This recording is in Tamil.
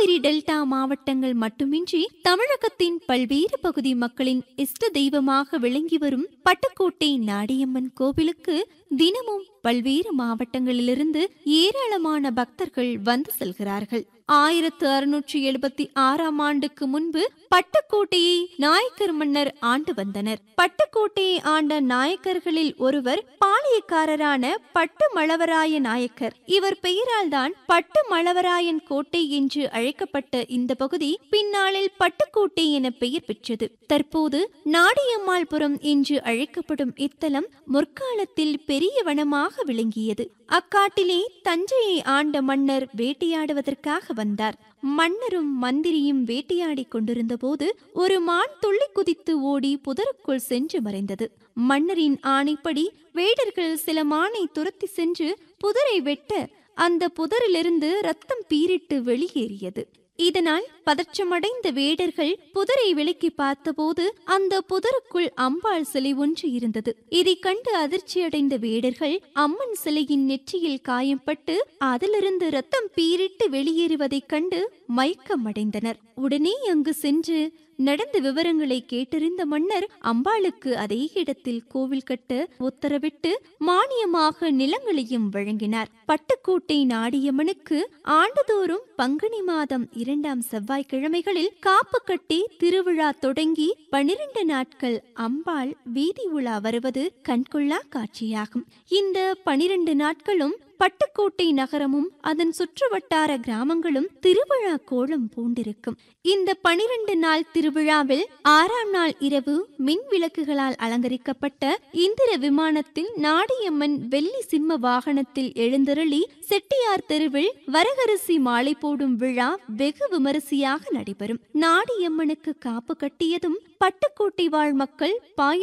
காவிரி டெல்டா மாவட்டங்கள் மட்டுமின்றி தமிழகத்தின் பல்வேறு பகுதி மக்களின் இஷ்ட தெய்வமாக விளங்கி வரும் பட்டுக்கோட்டை நாடியம்மன் கோவிலுக்கு தினமும் பல்வேறு மாவட்டங்களிலிருந்து ஏராளமான பக்தர்கள் வந்து செல்கிறார்கள் ஆயிரத்து அறுநூற்றி எழுபத்தி ஆறாம் ஆண்டுக்கு முன்பு பட்டுக்கோட்டையை நாயக்கர் மன்னர் ஆண்டு வந்தனர் பட்டுக்கோட்டையை ஆண்ட நாயக்கர்களில் ஒருவர் பாளையக்காரரான பட்டு மழவராய நாயக்கர் இவர் பெயரால் தான் பட்டு மழவராயன் கோட்டை என்று அழைக்கப்பட்ட இந்த பகுதி பின்னாளில் பட்டுக்கோட்டை என பெயர் பெற்றது தற்போது நாடியம்மாள்புரம் என்று அழைக்கப்படும் இத்தலம் முற்காலத்தில் பெரிய வனமாக விளங்கியது அக்காட்டிலே தஞ்சையை ஆண்ட மன்னர் வேட்டையாடுவதற்காக வந்தார் மன்னரும் மந்திரியும் வேட்டையாடிக் கொண்டிருந்த போது ஒரு மான் துள்ளி குதித்து ஓடி புதருக்குள் சென்று மறைந்தது மன்னரின் ஆணைப்படி வேடர்கள் சில மானை துரத்தி சென்று புதரை வெட்ட அந்த புதரிலிருந்து ரத்தம் பீரிட்டு வெளியேறியது இதனால் பதற்றமடைந்த வேடர்கள் புதரை விலக்கி பார்த்தபோது அந்த புதருக்குள் அம்பாள் சிலை ஒன்று இருந்தது இதை கண்டு அதிர்ச்சியடைந்த வேடர்கள் அம்மன் சிலையின் நெற்றியில் காயம்பட்டு அதிலிருந்து ரத்தம் பீரிட்டு வெளியேறுவதைக் கண்டு மயக்கமடைந்தனர் உடனே அங்கு சென்று நடந்த விவரங்களை கேட்டறிந்த மன்னர் அம்பாளுக்கு அதே இடத்தில் கோவில் கட்ட உத்தரவிட்டு மானியமாக நிலங்களையும் வழங்கினார் பட்டுக்கோட்டை நாடியம்மனுக்கு ஆண்டுதோறும் பங்குனி மாதம் இரண்டாம் செவ்வாய்க்கிழமைகளில் காப்பு கட்டி திருவிழா தொடங்கி பனிரெண்டு நாட்கள் அம்பாள் வீதி உலா வருவது கண்கொள்ளா காட்சியாகும் இந்த பனிரெண்டு நாட்களும் பட்டுக்கோட்டை நகரமும் அதன் சுற்றுவட்டார கிராமங்களும் திருவிழா கோலம் பூண்டிருக்கும் இந்த பனிரெண்டு நாள் திருவிழாவில் ஆறாம் நாள் இரவு மின் விளக்குகளால் அலங்கரிக்கப்பட்ட இந்திர விமானத்தில் நாடியம்மன் வெள்ளி சிம்ம வாகனத்தில் எழுந்தருளி செட்டியார் தெருவில் வரகரிசி மாலை போடும் விழா வெகு விமரிசையாக நடைபெறும் நாடியம்மனுக்கு காப்பு கட்டியதும் பட்டுக்கோட்டை வாழ் மக்கள் பாய